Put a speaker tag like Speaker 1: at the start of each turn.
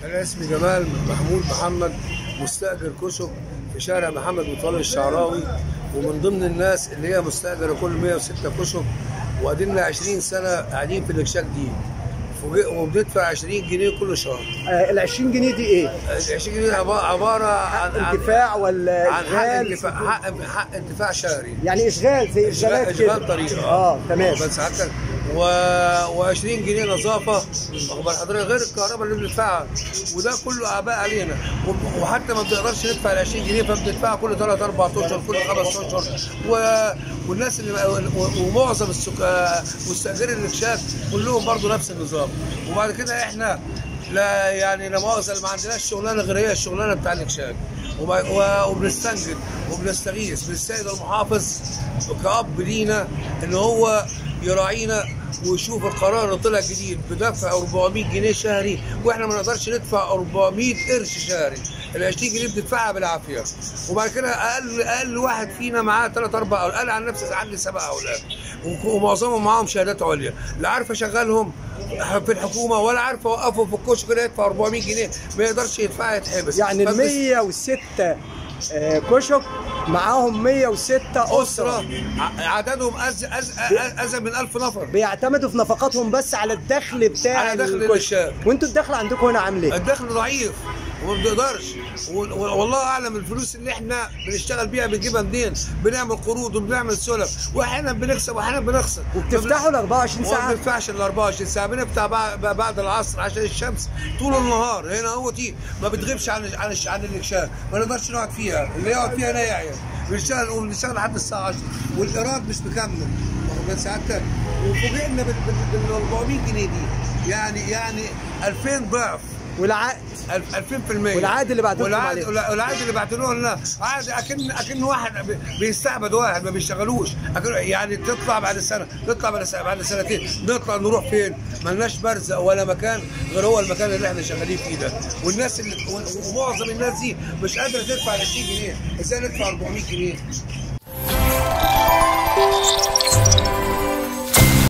Speaker 1: أنا اسمي جمال محمود محمد مستأجر كشك في شارع محمد مطالب الشعراوي ومن ضمن الناس اللي هي مستأجرة كل 106 كشك وقدمنا 20 سنة قاعدين في الإكشاك دي فوجئ- وبندفع 20 جنيه كل شهر
Speaker 2: آه، ال 20 جنيه دي ايه؟
Speaker 1: ال 20 جنيه عبا- عبارة عن عن-
Speaker 2: انتفاع ولا
Speaker 1: عن حق
Speaker 2: اشغال؟
Speaker 1: انتفاع حق حق انتفاع شهري
Speaker 2: يعني اشغال زي اشغالات كده
Speaker 1: اشغال طريق
Speaker 2: اه تمام
Speaker 1: بس حتى و... و20 جنيه نظافه واخد بال حضرتك غير الكهرباء اللي بندفعها وده كله اعباء علينا و... وحتى ما بنقدرش ندفع ال 20 جنيه فبندفعها كل 3 4 اشهر كل 5 اشهر و... والناس اللي و... ومعظم السك... آه، مستاجرين الاكشاك كلهم برضو نفس النظام وبعد كده احنا لا يعني لا مؤاخذه ما عندناش شغلانه غير هي الشغلانه بتاع الاكشاك وب- و- وبنستنجد وبنستغيث بالسيد المحافظ كأب لينا ان هو يراعينا ويشوف القرار اللي طلع جديد بدفع 400 جنيه شهري واحنا ما نقدرش ندفع 400 قرش شهري ال 20 جنيه بندفعها بالعافيه وبعد كده اقل اقل واحد فينا معاه ثلاث اربع اولاد انا عن نفسي عندي سبع اولاد وك- ومعظمهم معاهم شهادات عليا لا عارف اشغلهم في الحكومه ولا عارف اوقفه في الكشك كده يدفع 400 جنيه ما يقدرش يدفعها يتحبس
Speaker 2: يعني ال
Speaker 1: فبس-
Speaker 2: 106 آه، كشك معاهم 106
Speaker 1: اسره
Speaker 2: اسره
Speaker 1: ع- عددهم أز أز أزيد من 1000 نفر
Speaker 2: بيعتمدوا في نفقاتهم بس على الدخل بتاع
Speaker 1: على دخل
Speaker 2: الكشك.
Speaker 1: الشاب.
Speaker 2: وانتوا الدخل عندكم هنا عامل ايه؟
Speaker 1: الدخل ضعيف وما بنقدرش و- و- والله اعلم الفلوس اللي احنا بنشتغل بيها بنجيبها منين بنعمل قروض وبنعمل سلف واحيانا بنكسب واحيانا بنخسر
Speaker 2: وبتفتحوا ال 24
Speaker 1: ما
Speaker 2: ساعه
Speaker 1: بندفعش ال 24 ساعه بنفتح بعد, بعد العصر عشان الشمس طول النهار هنا هو دي ما بتغيبش عن عن عن الاكشاف ما نقدرش نقعد فيها اللي يقعد فيها لا يعيا بنشتغل وبنشتغل لحد الساعه 10 والايراد مش مكمل واخد بال سعادتك وفوجئنا بال بال- بال 400 جنيه دي يعني يعني 2000 ضعف
Speaker 2: والعقد
Speaker 1: 2000%
Speaker 2: والعقد اللي بعتوه
Speaker 1: والعقد
Speaker 2: عليه.
Speaker 1: والعقد اللي بعتوه لنا عقد اكن اكن واحد بي- بيستعبد واحد ما بيشتغلوش أكن يعني تطلع بعد سنه تطلع بعد سنة بعد سنتين نطلع نروح فين؟ ملناش مرزق ولا مكان غير هو المكان اللي احنا شغالين فيه ده والناس اللي و- ومعظم الناس دي مش قادره تدفع 20 جنيه ازاي ندفع 400 جنيه؟